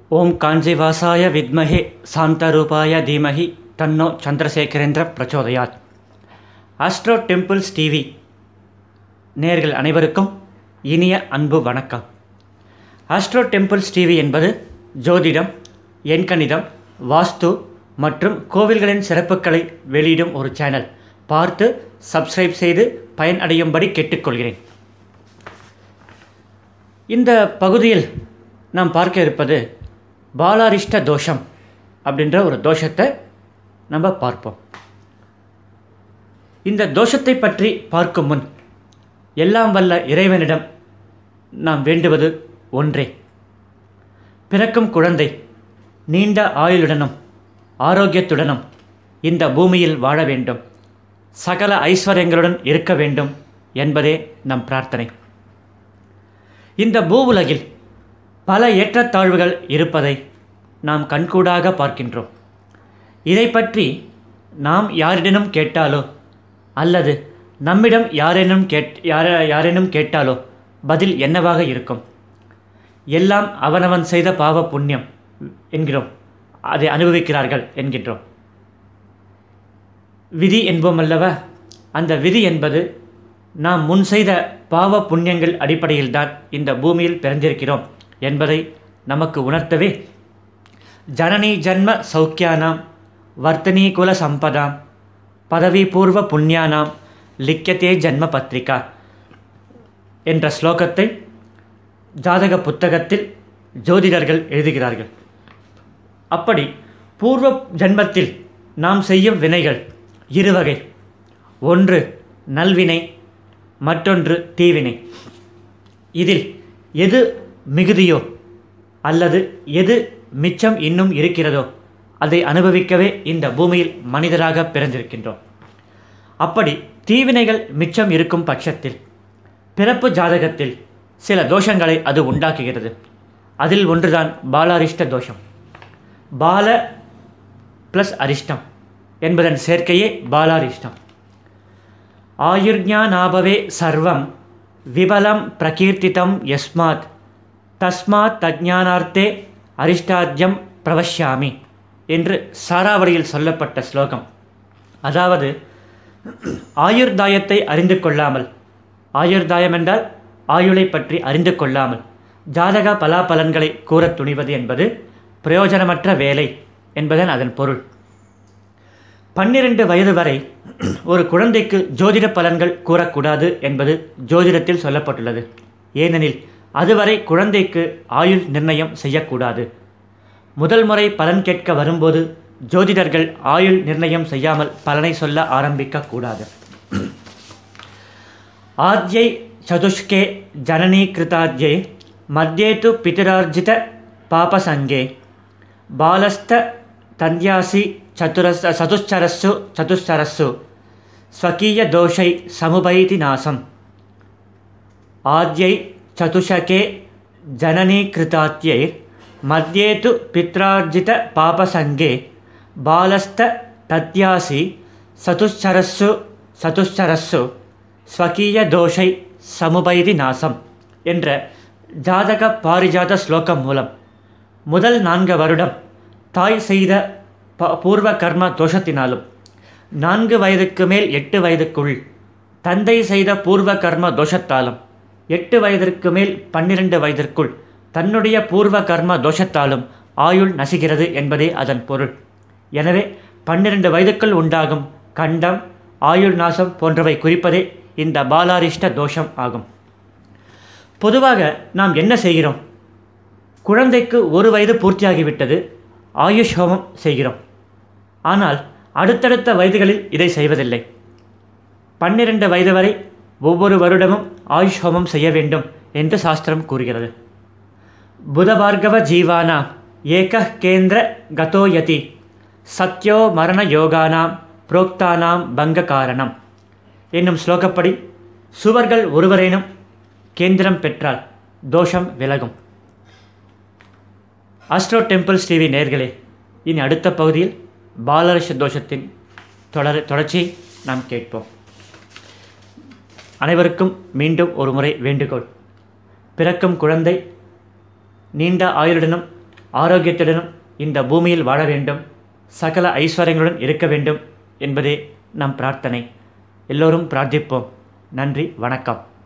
ஓம் காஞ்சிவாசாய வித்மஹே சாந்தரூபாய தீமஹி தன்னோ சந்திரசேகரேந்திர பிரச்சோதயாத் ஆஸ்ட்ரோ டெம்பிள்ஸ் டிவி நேர்கள் அனைவருக்கும் இனிய அன்பு வணக்கம் ஆஸ்ட்ரோ டெம்பிள்ஸ் டிவி என்பது ஜோதிடம் எண்கணிதம் வாஸ்து மற்றும் கோவில்களின் சிறப்புகளை வெளியிடும் ஒரு சேனல் பார்த்து சப்ஸ்கிரைப் செய்து பயனடையும்படி கேட்டுக்கொள்கிறேன் இந்த பகுதியில் நாம் பார்க்க இருப்பது பாலாரிஷ்ட தோஷம் அப்படின்ற ஒரு தோஷத்தை நம்ம பார்ப்போம் இந்த தோஷத்தை பற்றி பார்க்கும் முன் எல்லாம் வல்ல இறைவனிடம் நாம் வேண்டுவது ஒன்றே பிறக்கும் குழந்தை நீண்ட ஆயுளுடனும் ஆரோக்கியத்துடனும் இந்த பூமியில் வாழ வேண்டும் சகல ஐஸ்வர்யங்களுடன் இருக்க வேண்டும் என்பதே நம் பிரார்த்தனை இந்த பூவுலகில் பல ஏற்றத்தாழ்வுகள் இருப்பதை நாம் கண்கூடாக பார்க்கின்றோம் இதை பற்றி நாம் யாரிடனும் கேட்டாலோ அல்லது நம்மிடம் யாரேனும் கேட் யார யாரேனும் கேட்டாலோ பதில் என்னவாக இருக்கும் எல்லாம் அவனவன் செய்த பாவ புண்ணியம் என்கிறோம் அதை அனுபவிக்கிறார்கள் என்கின்றோம் விதி என்போம் அல்லவா அந்த விதி என்பது நாம் முன் செய்த பாவ புண்ணியங்கள் அடிப்படையில்தான் இந்த பூமியில் பிறந்திருக்கிறோம் என்பதை நமக்கு உணர்த்தவே ஜனனி ஜன்ம சௌக்கியானாம் வர்த்தனி குல சம்பதாம் பதவி பூர்வ புண்ணியானாம் லிக்கத்தே ஜன்ம பத்ரிகா என்ற ஸ்லோகத்தை ஜாதக புத்தகத்தில் ஜோதிடர்கள் எழுதுகிறார்கள் அப்படி பூர்வ ஜன்மத்தில் நாம் செய்யும் வினைகள் இருவகை ஒன்று நல்வினை மற்றொன்று தீவினை இதில் எது மிகுதியோ அல்லது எது மிச்சம் இன்னும் இருக்கிறதோ அதை அனுபவிக்கவே இந்த பூமியில் மனிதராக பிறந்திருக்கின்றோம் அப்படி தீவினைகள் மிச்சம் இருக்கும் பட்சத்தில் பிறப்பு ஜாதகத்தில் சில தோஷங்களை அது உண்டாக்குகிறது அதில் ஒன்றுதான் பாலாரிஷ்ட தோஷம் பால ப்ளஸ் அரிஷ்டம் என்பதன் சேர்க்கையே பாலாரிஷ்டம் ஆயுர்ஞானாபவே சர்வம் விபலம் பிரகீர்த்திதம் யஸ்மாத் தஸ்மாத் தஜானார்த்தே அரிஷ்டாத்யம் பிரவஷ்யாமி என்று சாராவளியில் சொல்லப்பட்ட ஸ்லோகம் அதாவது ஆயுர்தாயத்தை அறிந்து கொள்ளாமல் ஆயுர்தாயம் என்றால் ஆயுளை பற்றி அறிந்து கொள்ளாமல் ஜாதக பலாபலன்களை கூறத் துணிவது என்பது பிரயோஜனமற்ற வேலை என்பதன் அதன் பொருள் பன்னிரண்டு வயது வரை ஒரு குழந்தைக்கு ஜோதிட பலன்கள் கூறக்கூடாது என்பது ஜோதிடத்தில் சொல்லப்பட்டுள்ளது ஏனெனில் அதுவரை குழந்தைக்கு ஆயுள் நிர்ணயம் செய்யக்கூடாது முதல் முறை பலன் கேட்க வரும்போது ஜோதிடர்கள் ஆயுள் நிர்ணயம் செய்யாமல் பலனை சொல்ல ஆரம்பிக்கக்கூடாது ஆத்யை சதுஷ்கே ஜனனி கிருதாத்யை மத்தியே து பிதிரார்ஜித பாபசங்கே பாலஸ்த தன்யாசி சதுரஸ் சதுச்சரஸ்ஸு சதுச்சரஸ்ஸு ஸ்வகீய தோஷை சமுபைதி நாசம் ஆத்யை சதுஷகே ஜனனீகிருதாத்யை மத்தியே து பித்ரார்ஜித பாபசங்கே பாலஸ்த தத்யாசி சதுச்சரஸ்ஸு சதுச்சரஸ்ஸு ஸ்வகீய தோஷை சமுபைதி நாசம் என்ற ஜாதக பாரிஜாத ஸ்லோகம் மூலம் முதல் நான்கு வருடம் தாய் செய்த ப பூர்வ கர்ம தோஷத்தினாலும் நான்கு வயதுக்கு மேல் எட்டு வயதுக்குள் தந்தை செய்த பூர்வ கர்ம தோஷத்தாலும் எட்டு வயதிற்கு மேல் பன்னிரண்டு வயதிற்குள் தன்னுடைய பூர்வ கர்ம தோஷத்தாலும் ஆயுள் நசிகிறது என்பதே அதன் பொருள் எனவே பன்னிரண்டு வயதுக்குள் உண்டாகும் கண்டம் ஆயுள் நாசம் போன்றவை குறிப்பதே இந்த பாலாரிஷ்ட தோஷம் ஆகும் பொதுவாக நாம் என்ன செய்கிறோம் குழந்தைக்கு ஒரு வயது பூர்த்தியாகிவிட்டது ஆயுஷ் ஹோமம் செய்கிறோம் ஆனால் அடுத்தடுத்த வயதுகளில் இதை செய்வதில்லை பன்னிரண்டு வயது வரை ஒவ்வொரு வருடமும் ஆயுஷ் ஹோமம் செய்ய வேண்டும் என்று சாஸ்திரம் கூறுகிறது புதபார்கவ ஜீவானாம் ஏக கேந்திர கதோயதி சத்யோ மரண யோகானாம் புரோக்தானாம் பங்க காரணம் என்னும் ஸ்லோகப்படி சுவர்கள் ஒருவரேனும் கேந்திரம் பெற்றால் தோஷம் விலகும் ஆஸ்ட்ரோ டெம்பிள்ஸ் டிவி நேர்களே இனி அடுத்த பகுதியில் பாலரிஷ தோஷத்தின் தொடர் தொடர்ச்சியை நாம் கேட்போம் அனைவருக்கும் மீண்டும் ஒரு முறை வேண்டுகோள் பிறக்கும் குழந்தை நீண்ட ஆயுளுடனும் ஆரோக்கியத்துடனும் இந்த பூமியில் வாழ வேண்டும் சகல ஐஸ்வர்யங்களுடன் இருக்க வேண்டும் என்பதே நம் பிரார்த்தனை எல்லோரும் பிரார்த்திப்போம் நன்றி வணக்கம்